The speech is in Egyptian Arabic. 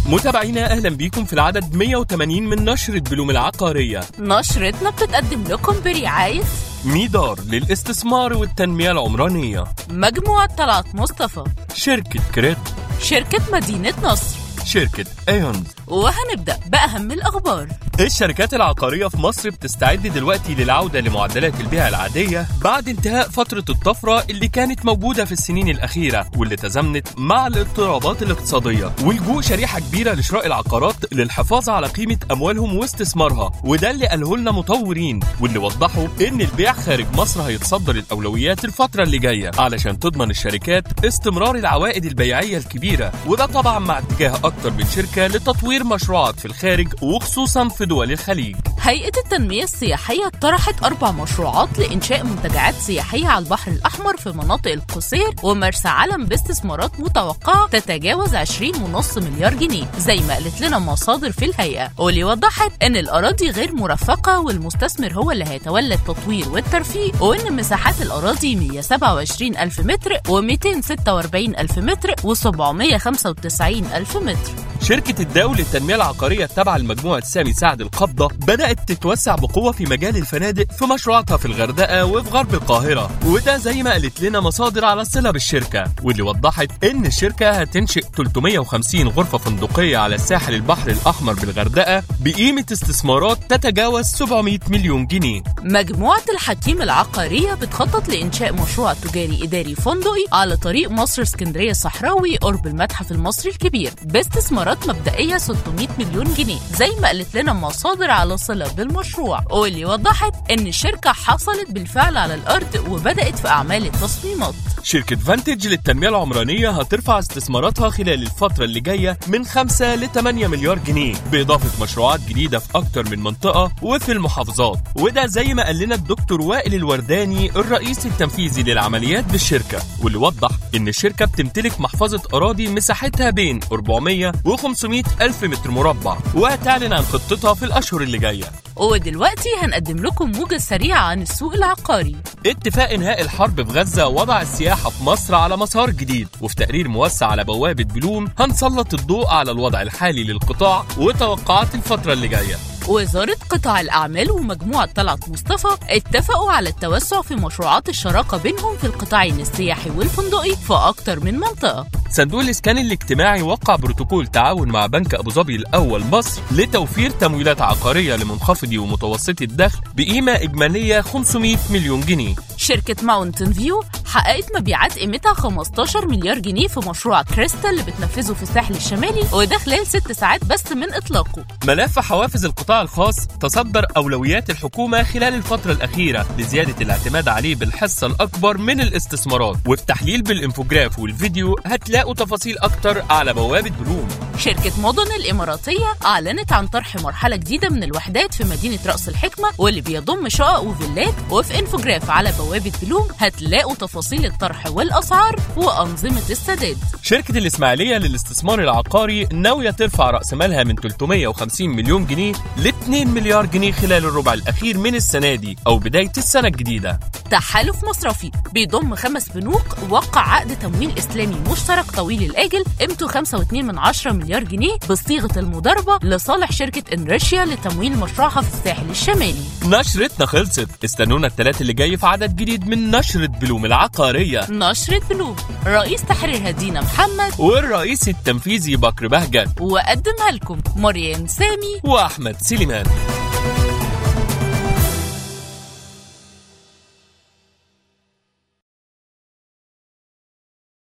متابعينا اهلا بيكم في العدد 180 من نشرة بلوم العقارية نشرتنا بتتقدم لكم برعاية ميدار للاستثمار والتنمية العمرانية مجموعة طلعت مصطفى شركة كريت شركة مدينة نصر شركة ايونز وهنبدأ بأهم الأخبار الشركات العقارية في مصر بتستعد دلوقتي للعودة لمعدلات البيع العادية بعد انتهاء فترة الطفرة اللي كانت موجودة في السنين الأخيرة واللي تزامنت مع الاضطرابات الاقتصادية ولجوء شريحة كبيرة لشراء العقارات للحفاظ على قيمة أموالهم واستثمارها وده اللي قاله لنا مطورين واللي وضحوا إن البيع خارج مصر هيتصدر الأولويات الفترة اللي جاية علشان تضمن الشركات استمرار العوائد البيعية الكبيرة وده طبعا مع اتجاه أكتر من شركة لتطوير مشروعات في الخارج وخصوصا في دول الخليج هيئة التنمية السياحية طرحت أربع مشروعات لإنشاء منتجعات سياحية على البحر الأحمر في مناطق القصير ومرسى علم باستثمارات متوقعة تتجاوز 20.5 مليار جنيه زي ما قالت لنا مصادر في الهيئة واللي وضحت إن الأراضي غير مرفقة والمستثمر هو اللي هيتولى التطوير والترفيه وإن مساحات الأراضي 127 ألف متر و246 ألف متر و795 ألف متر شركة الداو للتنمية العقارية التابعة لمجموعة سامي سعد القبضة بدأت تتوسع بقوة في مجال الفنادق في مشروعاتها في الغردقة وفي غرب القاهرة وده زي ما قالت لنا مصادر على صلة بالشركة واللي وضحت إن الشركة هتنشئ 350 غرفة فندقية على الساحل البحر الأحمر بالغردقة بقيمة استثمارات تتجاوز 700 مليون جنيه مجموعة الحكيم العقارية بتخطط لإنشاء مشروع تجاري إداري فندقي على طريق مصر اسكندرية الصحراوي قرب المتحف المصري الكبير باستثمارات مبدئية 600 مليون جنيه زي ما قالت لنا مصادر على صلة بالمشروع واللي وضحت إن الشركة حصلت بالفعل على الأرض وبدأت في أعمال التصميمات شركة فانتج للتنمية العمرانية هترفع استثماراتها خلال الفترة اللي جاية من 5 ل 8 مليار جنيه بإضافة مشروعات جديدة في أكتر من منطقة وفي المحافظات وده زي ما قال لنا الدكتور وائل الورداني الرئيس التنفيذي للعمليات بالشركة واللي وضح إن الشركة بتمتلك محفظة أراضي مساحتها بين 400 و 500 ألف متر مربع وهتعلن عن خطتها في الأشهر اللي جاية ودلوقتي هنقدم لكم موجة سريعة عن السوق العقاري اتفاق انهاء الحرب في غزه وضع السياحه في مصر على مسار جديد وفي تقرير موسع على بوابه بلوم هنسلط الضوء على الوضع الحالي للقطاع وتوقعات الفتره اللي جايه وزارة قطاع الأعمال ومجموعة طلعت مصطفى اتفقوا على التوسع في مشروعات الشراكة بينهم في القطاعين السياحي والفندقي في أكتر من منطقة صندوق الإسكان الاجتماعي وقع بروتوكول تعاون مع بنك أبو ظبي الأول مصر لتوفير تمويلات عقارية لمنخفضي ومتوسطي الدخل بقيمة إجمالية 500 مليون جنيه شركة ماونتن فيو حققت مبيعات قيمتها 15 مليار جنيه في مشروع كريستال اللي بتنفذه في الساحل الشمالي وده خلال ست ساعات بس من إطلاقه ملف حوافز القطاع الخاص تصدر أولويات الحكومة خلال الفترة الأخيرة لزيادة الاعتماد عليه بالحصة الأكبر من الاستثمارات وفي تحليل بالإنفوجراف والفيديو هتلاقوا تفاصيل أكتر على بوابة بلوم شركة مدن الإماراتية أعلنت عن طرح مرحلة جديدة من الوحدات في مدينة رأس الحكمة واللي بيضم شقق وفيلات وفي انفوجراف على بوابة بلوم هتلاقوا تفاصيل الطرح والأسعار وأنظمة السداد شركة الإسماعيلية للاستثمار العقاري ناوية ترفع رأس مالها من 350 مليون جنيه ل 2 مليار جنيه خلال الربع الأخير من السنة دي أو بداية السنة الجديدة تحالف مصرفي بيضم خمس بنوك وقع عقد تمويل إسلامي مشترك طويل الآجل قيمته 5.2 من 10 مليار جنيه بصيغة المضاربة لصالح شركة انريشيا لتمويل مشروعها في الساحل الشمالي نشرتنا خلصت استنونا الثلاث اللي جاي في عدد جديد من نشرة بلوم العقارية نشرة بلوم رئيس تحرير هدينا محمد والرئيس التنفيذي بكر بهجت وقدمها لكم مريم سامي وأحمد سليمان